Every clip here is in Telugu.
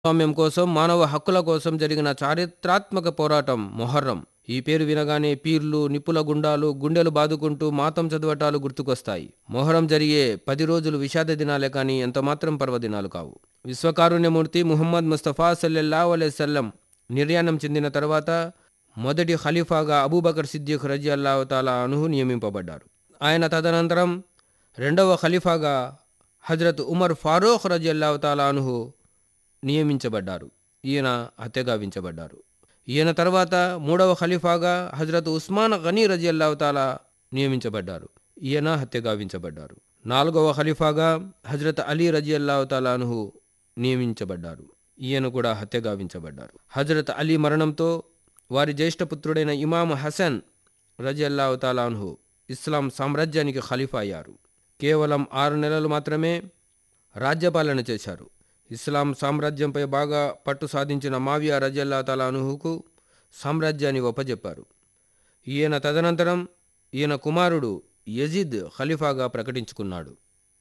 స్వామ్యం కోసం మానవ హక్కుల కోసం జరిగిన చారిత్రాత్మక పోరాటం మొహర్రం ఈ పేరు వినగానే పీర్లు నిప్పుల గుండాలు గుండెలు బాదుకుంటూ మాతం చదవటాలు గుర్తుకొస్తాయి మొహరం జరిగే పది రోజులు విషాద దినాలే కానీ ఎంతమాత్రం పర్వదినాలు కావు విశ్వకారుణ్యమూర్తి ముహమ్మద్ ముస్తఫా సల్లెల్లా సల్లం నిర్యాణం చెందిన తర్వాత మొదటి ఖలీఫాగా అబూబకర్ సిద్దిక్ రజీ అల్లాహతాలా అనుహు నియమింపబడ్డారు ఆయన తదనంతరం రెండవ ఖలీఫాగా హజరత్ ఉమర్ ఫారూక్ రజీ అల్లాహతాలా అనుహు నియమించబడ్డారు ఈయన హత్యగావించబడ్డారు ఈయన తర్వాత మూడవ ఖలీఫాగా హజరత్ ఉస్మాన్ గనీ రజీ అల్లాహతాలా నియమించబడ్డారు ఈయన హత్యగావించబడ్డారు నాలుగవ ఖలీఫాగా హజరత్ అలీ రజీ అల్లాహతాలాను నియమించబడ్డారు ఈయన కూడా హత్యగావించబడ్డారు హజరత్ అలీ మరణంతో వారి జ్యేష్ఠపుత్రుడైన ఇమాం హసన్ రజీ అల్లాహతాలాను ఇస్లాం సామ్రాజ్యానికి ఖలీఫా అయ్యారు కేవలం ఆరు నెలలు మాత్రమే రాజ్యపాలన చేశారు ఇస్లాం సామ్రాజ్యంపై బాగా పట్టు సాధించిన మావియా రజల్లా తలానుహుకు సామ్రాజ్యాన్ని ఒప్పజెప్పారు ఈయన తదనంతరం ఈయన కుమారుడు యజీద్ ఖలీఫాగా ప్రకటించుకున్నాడు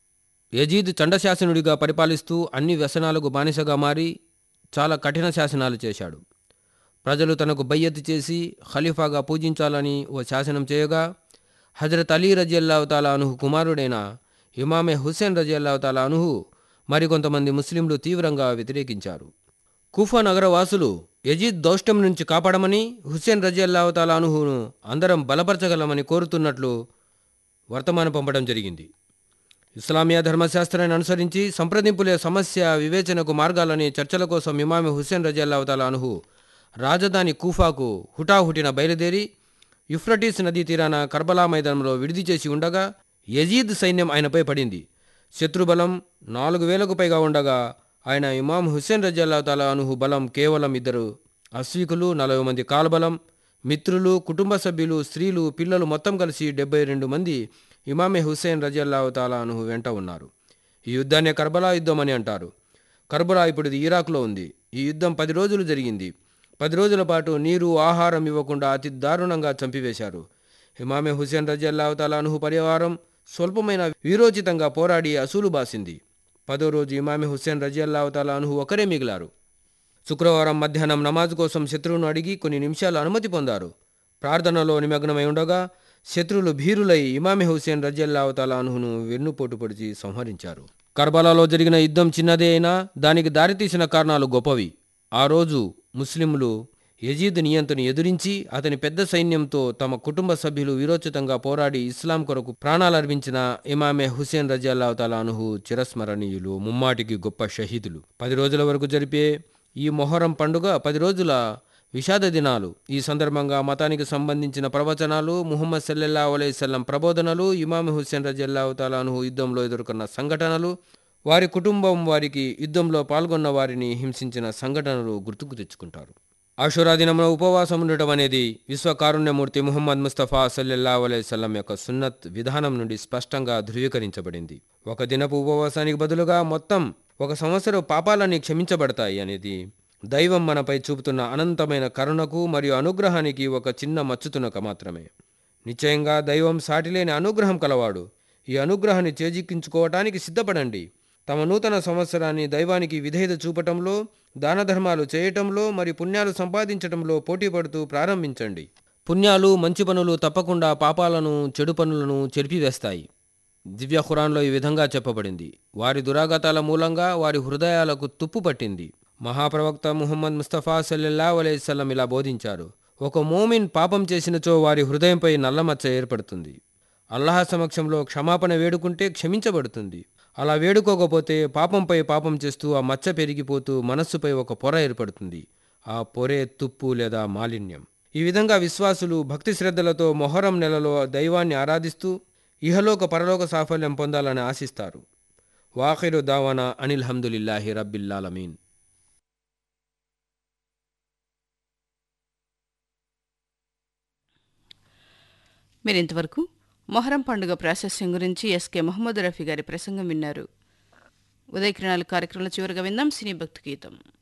యజీద్ చండశాసనుడిగా పరిపాలిస్తూ అన్ని వ్యసనాలకు బానిసగా మారి చాలా కఠిన శాసనాలు చేశాడు ప్రజలు తనకు బయ్యత్ చేసి ఖలీఫాగా పూజించాలని ఓ శాసనం చేయగా హజరత్ అలీ రజియల్లాహతాలా అనుహు కుమారుడైన ఇమామే హుస్సేన్ రజియల్లాహతాలా అనుహు మరికొంతమంది ముస్లింలు తీవ్రంగా వ్యతిరేకించారు కుఫా నగరవాసులు యజీద్ దౌష్టం నుంచి కాపాడమని హుస్సేన్ రజియల్లాహతాలా అనుహును అందరం బలపరచగలమని కోరుతున్నట్లు వర్తమానం పంపడం జరిగింది ఇస్లామియా ధర్మశాస్త్రాన్ని అనుసరించి సంప్రదింపులే సమస్య వివేచనకు మార్గాలని చర్చల కోసం ఇమామి హుస్సేన్ రజియల్లాహతాలా అనుహు రాజధాని కూఫాకు హుటాహుటిన బయలుదేరి యుఫ్రటీస్ నదీ తీరాన కర్బలా మైదానంలో విడిది చేసి ఉండగా యజీద్ సైన్యం ఆయనపై పడింది శత్రుబలం నాలుగు వేలకు పైగా ఉండగా ఆయన ఇమాం హుస్సేన్ రజల్లా అనుహు బలం కేవలం ఇద్దరు అశ్వీకులు నలభై మంది కాల్బలం మిత్రులు కుటుంబ సభ్యులు స్త్రీలు పిల్లలు మొత్తం కలిసి డెబ్బై రెండు మంది ఇమామే హుస్సేన్ రజల్లా అనుహు వెంట ఉన్నారు ఈ యుద్ధాన్ని కర్బలా యుద్ధం అని అంటారు కర్బలా ఇప్పుడు ఇది ఇరాక్లో ఉంది ఈ యుద్ధం పది రోజులు జరిగింది పది రోజుల పాటు నీరు ఆహారం ఇవ్వకుండా అతి దారుణంగా చంపివేశారు ఇమామే హుస్సేన్ రజల్లా అనుహు పరివారం స్వల్పమైన వీరోచితంగా పోరాడి అసూలు బాసింది పదో రోజు ఇమామి హుస్సేన్ రజియల్లా అనుహు ఒకరే మిగిలారు శుక్రవారం మధ్యాహ్నం నమాజ్ కోసం శత్రువును అడిగి కొన్ని నిమిషాలు అనుమతి పొందారు ప్రార్థనలో నిమగ్నమై ఉండగా శత్రువులు భీరులై ఇమామి హుస్సేన్ రజియల్లా అనుహును వెన్నుపోటు పొడిచి సంహరించారు కర్బలాలో జరిగిన యుద్ధం చిన్నదే అయినా దానికి దారితీసిన కారణాలు గొప్పవి ఆ రోజు ముస్లింలు యజీద్ నియంతను ఎదురించి అతని పెద్ద సైన్యంతో తమ కుటుంబ సభ్యులు వీరోచితంగా పోరాడి ఇస్లాం కొరకు ప్రాణాలర్పించిన ఇమామే హుసేన్ రజల్లా అనుహు చిరస్మరణీయులు ముమ్మాటికి గొప్ప షహీదులు పది రోజుల వరకు జరిపే ఈ మొహరం పండుగ పది రోజుల విషాద దినాలు ఈ సందర్భంగా మతానికి సంబంధించిన ప్రవచనాలు ముహమ్మద్ సల్లెల్లా అలైసల్లం ప్రబోధనలు ఇమామి హుస్సేన్ రజల్లా అనుహు యుద్ధంలో ఎదుర్కొన్న సంఘటనలు వారి కుటుంబం వారికి యుద్ధంలో పాల్గొన్న వారిని హింసించిన సంఘటనలు గుర్తుకు తెచ్చుకుంటారు ఆషురా దినంలో ఉపవాసం ఉండటం అనేది విశ్వకారుణ్యమూర్తి ముహమ్మద్ ముస్తఫా సల్లెల్లా అలైసల్లం యొక్క సున్నత్ విధానం నుండి స్పష్టంగా ధృవీకరించబడింది ఒక దినపు ఉపవాసానికి బదులుగా మొత్తం ఒక సంవత్సరం పాపాలన్నీ క్షమించబడతాయి అనేది దైవం మనపై చూపుతున్న అనంతమైన కరుణకు మరియు అనుగ్రహానికి ఒక చిన్న మచ్చుతునక మాత్రమే నిశ్చయంగా దైవం సాటిలేని అనుగ్రహం కలవాడు ఈ అనుగ్రహాన్ని చేజిక్కించుకోవటానికి సిద్ధపడండి తమ నూతన సంవత్సరాన్ని దైవానికి విధేయత చూపటంలో దాన ధర్మాలు చేయటంలో మరి పుణ్యాలు సంపాదించటంలో పోటీ పడుతూ ప్రారంభించండి పుణ్యాలు మంచి పనులు తప్పకుండా పాపాలను చెడు పనులను చెరిపివేస్తాయి దివ్య ఖురాన్లో ఈ విధంగా చెప్పబడింది వారి దురాగతాల మూలంగా వారి హృదయాలకు తుప్పు పట్టింది మహాప్రవక్త ముహమ్మద్ ముస్తఫా సల్లెల్లా అలైవల్లం ఇలా బోధించారు ఒక మోమిన్ పాపం చేసినచో వారి హృదయంపై నల్లమచ్చ ఏర్పడుతుంది అల్లాహ్ సమక్షంలో క్షమాపణ వేడుకుంటే క్షమించబడుతుంది అలా వేడుకోకపోతే పాపంపై పాపం చేస్తూ ఆ మచ్చ పెరిగిపోతూ మనస్సుపై ఒక పొర ఏర్పడుతుంది ఆ పొరే తుప్పు లేదా మాలిన్యం ఈ విధంగా విశ్వాసులు భక్తి శ్రద్ధలతో మొహరం నెలలో దైవాన్ని ఆరాధిస్తూ ఇహలోక పరలోక సాఫల్యం పొందాలని ఆశిస్తారు వాఖిరు దావానా అనిల్ హమ్దులిల్లాహి రబ్బిల్లాలమీన్ మీరు ఇంతవరకు మొహరం పండుగ ప్రాశస్యం గురించి ఎస్కే మహమ్మద్ రఫీ గారి ప్రసంగం విన్నారు ఉదయకిరణాలు కార్యక్రమంలో చివరిగా విందాం సినీ భక్తి గీతం